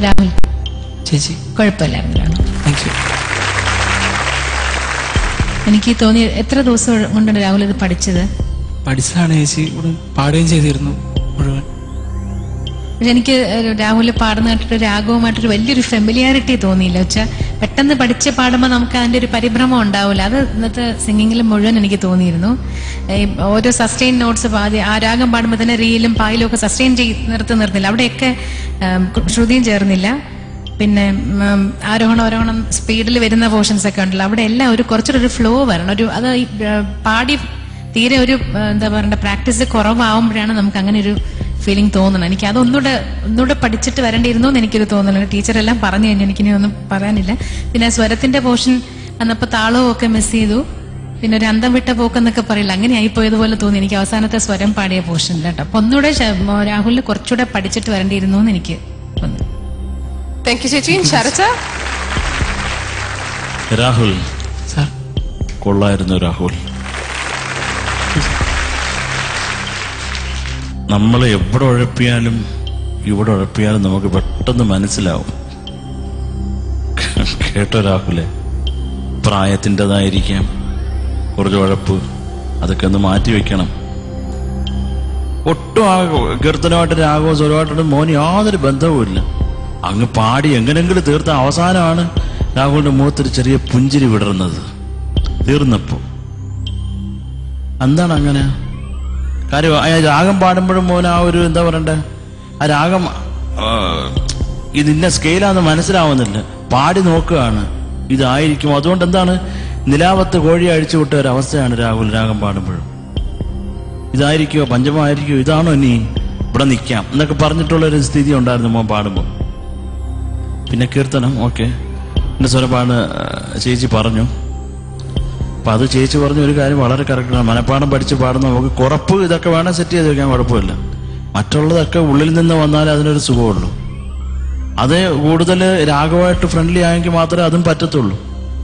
രാഹുൽ ചേച്ചി കുഴപ്പമില്ലായിരുന്നു Rahul thank you എനിക്ക് തോന്നി എത്ര ദിവസം കൊണ്ടാണ് രാഹുൽ ഇത് പഠിച്ചത് പഠിച്ചതാണ് ചേച്ചി ഇവിടെ പാടുകയും ചെയ്തിരുന്നു മുഴുവൻ പക്ഷെ എനിക്ക് രാഹുൽ പാടുന്ന കേട്ടിട്ട് രാഗവുമായിട്ടൊരു വലിയൊരു ഫെമിലിയാരിറ്റി തോന്നിയില്ല വെച്ചാൽ പെട്ടെന്ന് പഠിച്ച് പാടുമ്പോൾ നമുക്ക് അതിന്റെ ഒരു പരിഭ്രമം ഉണ്ടാവില്ല അത് ഇന്നത്തെ സിംഗിങ്ങിൽ മുഴുവൻ എനിക്ക് തോന്നിയിരുന്നു ഈ ഓരോ സസ്റ്റെയിൻ നോട്ട്സ് ആദ്യം ആ രാഗം പാടുമ്പോൾ തന്നെ റീലും പായിലും ഒക്കെ സസ്റ്റെയിൻ ചെയ്ത് നിർത്തി നിർത്തില്ല അവിടെയൊക്കെ ഉം, ശ്രുതിയും ചേർന്നില്ല പിന്നെ ഉം, ആരോഹണം ആരോഹണം സ്പീഡിൽ വരുന്ന പോർഷൻസ് ഒക്കെ ഉണ്ടല്ലോ അവിടെ എല്ലാം ഒരു കുറച്ചൊരു ഒരു ഫ്ലോ വരണം ഒരു അത് ഈ ഏഹ്, പാടി തീരെ ഒരു ഏഹ്, എന്താ പറയണ്ട പ്രാക്ടീസ് കുറവാകുമ്പോഴാണ് നമുക്ക് അങ്ങനെ ഒരു ഫീലിംഗ് തോന്നണം എനിക്ക് അതൊന്നുകൂടെ ഒന്നുകൂടെ പഠിച്ചിട്ട് വരേണ്ടിയിരുന്നു എന്ന് എനിക്കൊരു തോന്നലുണ്ട് ടീച്ചറെല്ലാം പറഞ്ഞു കഴിഞ്ഞു എനിക്കിനി ഒന്നും പറയാനില്ല പിന്നെ സ്വരത്തിന്റെ പോർഷൻ വന്നപ്പോൾ താളവും ഒക്കെ മിസ് ചെയ്തു പിന്നെ ഒരു അന്തം വിട്ട പോക്കെന്നൊക്കെ പറയില്ല അങ്ങനെ ആയിപ്പോയതുപോലെ തോന്നി എനിക്ക് അവസാനത്തെ സ്വരം പാടിയ പോർഷനിൽ കേട്ടോ അപ്പൊ ഒന്നുകൂടെ ശ- രാഹുലിന് കുറച്ചുകൂടെ പഠിച്ചിട്ട് വരേണ്ടിയിരുന്നു എന്ന് എനിക്ക് തോന്നി താങ്ക് യു ചേച്ചി ശരച്ച രാഹുൽ സാർ കൊള്ളായിരുന്നു രാഹുൽ നമ്മൾ എവിടെ ഉഴപ്പിയാലും ഇവിടെ ഉഴപ്പിയാലും നമുക്ക് പെട്ടെന്ന് മനസ്സിലാവും കേട്ടോ രാഹുലെ പ്രായത്തിൻ്റെതായിരിക്കാം കുറച്ച് ഉഴപ്പ് അതൊക്കെ ഒന്ന് മാറ്റി വെക്കണം ഒട്ടും ആ കീർത്തനമായിട്ട് രാഘവ സ്വരമായിട്ട് മോന് യാതൊരു ബന്ധവുമില്ല അങ്ങ് പാടി എങ്ങനെങ്കിലും തീർത്ത അവസാനമാണ് രാഹുലിന്റെ മുഖത്തൊരു ചെറിയ പുഞ്ചിരി വിടർന്നത് തീർന്നപ്പോ എന്താണ് അങ്ങനെ കാര്യം ആ രാഗം പാടുമ്പോഴും മോൻ ആ ഒരു എന്താ പറയണ്ടേ ആ രാഗം ആ, ഇത് ഇന്ന സ്കെയിലാന്ന് മനസ്സിലാവുന്നില്ല പാടി നോക്കുകയാണ് ഇതായിരിക്കും അതുകൊണ്ട് എന്താണ് നിലാവത്ത് കോഴി അഴിച്ചു വിട്ട ഒരു അവസ്ഥയാണ് രാഹുൽ രാഗം പാടുമ്പോഴും ഇതായിരിക്കുമോ പഞ്ചമായിരിക്കുമോ ഇതാണോ ഇനി ഇവിടെ നിൽക്കാം എന്നൊക്കെ പറഞ്ഞിട്ടുള്ള ഒരു സ്ഥിതി ഉണ്ടായിരുന്നു മോൻ പാടുമ്പോൾ പിന്നെ കീർത്തനം ഓക്കെ എന്റെ സ്വരപാട് ചേച്ചി പറഞ്ഞു അപ്പൊ അത് ചേച്ചി പറഞ്ഞ ഒരു കാര്യം വളരെ കറക്റ്റാണ് മനപ്പാടം പഠിച്ച് പാടുന്ന നമുക്ക് കുറപ്പ് ഇതൊക്കെ വേണം സെറ്റ് ചെയ്ത് വെക്കാൻ കുഴപ്പമില്ല മറ്റുള്ളതൊക്കെ ഉള്ളിൽ നിന്ന് വന്നാലേ അതിനൊരു സുഖമുള്ളൂ അത് കൂടുതൽ രാഗമായിട്ട് ഫ്രണ്ട്ലി ആയെങ്കിൽ മാത്രമേ അതും പറ്റത്തുള്ളൂ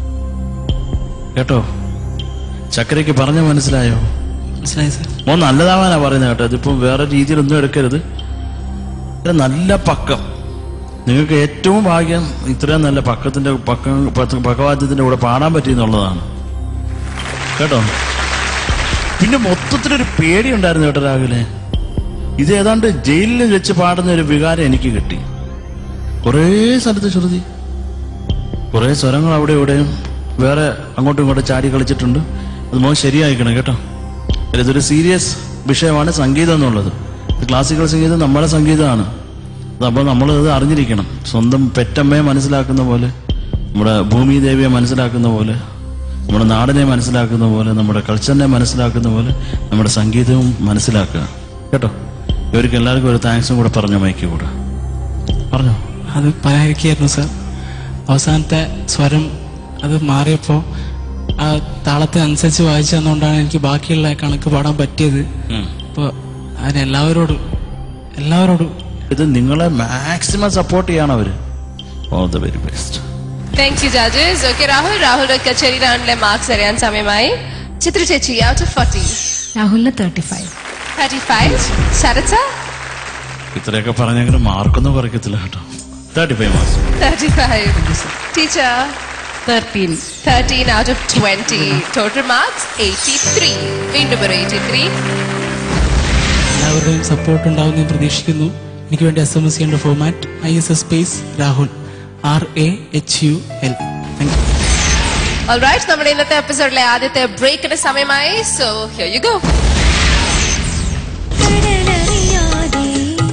കേട്ടോ ചക്കരയ്ക്ക് പറഞ്ഞ മനസ്സിലായോ മനസ്സിലായി സാർ മോൻ നല്ലതാവാനാ പറയുന്നത് കേട്ടോ ഇതിപ്പം വേറെ രീതിയിലൊന്നും എടുക്കരുത് ഇത് നല്ല പക്കം നിങ്ങൾക്ക് ഏറ്റവും ഭാഗ്യം ഇത്രയും നല്ല പക്കത്തിന്റെ പക്കം പക്ക- പക്കവാദ്യത്തിന്റെ കൂടെ പാടാൻ പറ്റിയെന്നുള്ളതാണ് കേട്ടോ പിന്നെ മൊത്തത്തിലൊരു പേടി ഉണ്ടായിരുന്നു കേട്ടോ രാഹുലെ ഇത് ഏതാണ്ട് ജയിലിൽ വെച്ച് പാടുന്ന ഒരു വികാരം എനിക്ക് കിട്ടി കുറേ സ്ഥലത്ത് ശ്രുതി കുറേ സ്വരങ്ങൾ അവിടെ ഇവിടെയും വേറെ അങ്ങോട്ടും ഇങ്ങോട്ടും ചാടി കളിച്ചിട്ടുണ്ട് അത് മോൻ ശരിയായിക്കണം കേട്ടോ അല്ല, ഇതൊരു സീരിയസ് വിഷയമാണ് സംഗീതം എന്നുള്ളത് ഇത് ക്ലാസിക്കൽ സംഗീതം നമ്മുടെ സംഗീതമാണ് അപ്പോൾ നമ്മൾ ഇത് അറിഞ്ഞിരിക്കണം സ്വന്തം പെറ്റമ്മയെ മനസ്സിലാക്കുന്ന പോലെ നമ്മുടെ ഭൂമി ദേവിയെ മനസ്സിലാക്കുന്ന പോലെ നമ്മുടെ നാടിനെ മനസ്സിലാക്കുന്ന പോലെ നമ്മുടെ കൾച്ചറിനെ മനസ്സിലാക്കുന്ന പോലെ നമ്മുടെ സംഗീതവും മനസ്സിലാക്കുക കേട്ടോ ഇവർക്ക് എല്ലാവർക്കും ഒരു താങ്ക്സും കൂടെ പറഞ്ഞ മൈക്ക് കൂടെ പറഞ്ഞോ അത് പറയാതിരിക്കായിരുന്നു സാർ അവസാനത്തെ സ്വരം അത് മാറിയപ്പോൾ ആ താളത്തിനനുസരിച്ച് വായിച്ചു തന്നുകൊണ്ടാണ് എനിക്ക് ബാക്കിയുള്ള കണക്ക് പാടാൻ പറ്റിയത് ഉം. അപ്പോൾ അതിന് എല്ലാവരോടും എല്ലാവരോടും ഇത് നിങ്ങളെ മാക്സിമം സപ്പോർട്ട് ചെയ്യണം അവര് all the very best thank you judges okay Rahul Rahul കച്ചേരി റൗണ്ടിലെ മാർക്സ് അറിയാൻ സമയമായി ചിത്ര ചേച്ചി ഔട്ട് ഓഫ് ഫോർട്ടി രാഹുലിന് തേർട്ടി ഫൈവ് തേർട്ടി ഫൈവ് ശരച്ച ഇത്രയൊക്കെ പറഞ്ഞെങ്കിലും മാർക്കൊന്നും കുറയ്ക്കത്തില്ല കേട്ടോ thirty five marks thirty five teacher thirteen thirteen out of twenty total marks eighty three വീണ്ടും ഒരു എയ്റ്റി ത്രീ എല്ലാവരുടെയും സപ്പോർട്ട് ഉണ്ടാവുമെന്ന് ഞാൻ പ്രതീക്ഷിക്കുന്നു എനിക്ക് വേണ്ടി എസ് എം എസ് ചെയ്യേണ്ട format I S S space Rahul R A H U L thank you alright നമ്മുടെ ഇന്നത്തെ എപ്പിസോഡിലെ ആദ്യത്തെ ബ്രേക്കിന് സമയമായി സോ ഹിയർ യു ഗോ കടലറിയാതെ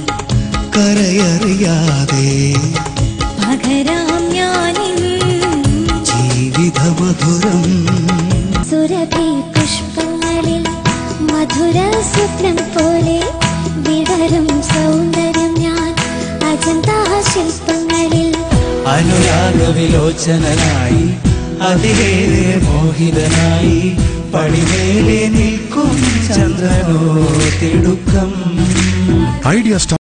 കരയറിയാതെ പകരാം ഞാനിന്ന് ജീവിതമധുരം സുരഭി പുഷ്പങ്ങളിൽ മധുര സ്വപ്നം പോലെ വിടരും സൗന്ദര്യം ഞാൻ അജന്താ ശില്പങ്ങളിൽ അനുരാഗവിലോചനായി അതിലേറെ മോഹിതനായി പടിമേലെ നിൽക്കും ചന്ദ്രനോ തിടുക്കം ഐഡിയ